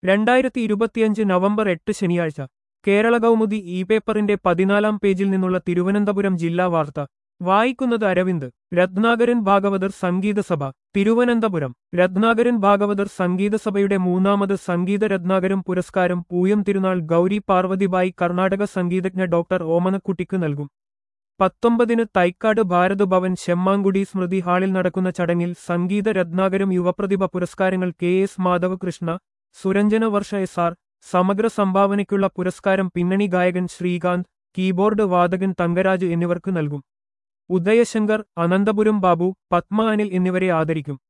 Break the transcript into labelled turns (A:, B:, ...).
A: രണ്ടായിരത്തി ഇരുപത്തിയഞ്ച് നവംബർ എട്ട് ശനിയാഴ്ച കേരള കൗമുദി ഇ പേപ്പറിന്റെ പതിനാലാം പേജിൽ നിന്നുള്ള തിരുവനന്തപുരം ജില്ലാ വാർത്ത വായിക്കുന്നത് അരവിന്ദ് രത്നാകരൻ ഭാഗവതർ സംഗീതസഭ തിരുവനന്തപുരം രത്നാകരൻ ഭാഗവതർ സംഗീതസഭയുടെ മൂന്നാമത് സംഗീത രത്നാകരം പുരസ്കാരം പൂയം തിരുനാൾ ഗൗരി പാർവതിബായി കർണാടക സംഗീതജ്ഞ ഡോക്ടർ ഓമനക്കുട്ടിക്ക് നൽകും പത്തൊമ്പതിന് തൈക്കാട് ഭാരത് ഭവൻ ശെമ്മാങ്കുടി സ്മൃതി ഹാളിൽ നടക്കുന്ന ചടങ്ങിൽ സംഗീത രത്നാകരം യുവപ്രതിഭ പുരസ്കാരങ്ങൾ K S Madhavakrishna Suranjana Varsha S R സമഗ്ര സംഭാവനയ്ക്കുള്ള പുരസ്കാരം പിന്നണി ഗായകൻ ശ്രീകാന്ത് കീബോർഡ് വാദകൻ തങ്കരാജ് എന്നിവർക്ക് നൽകും ഉദയശങ്കർ അനന്തപുരം ബാബു പത്മ അനിൽ എന്നിവരെ ആദരിക്കും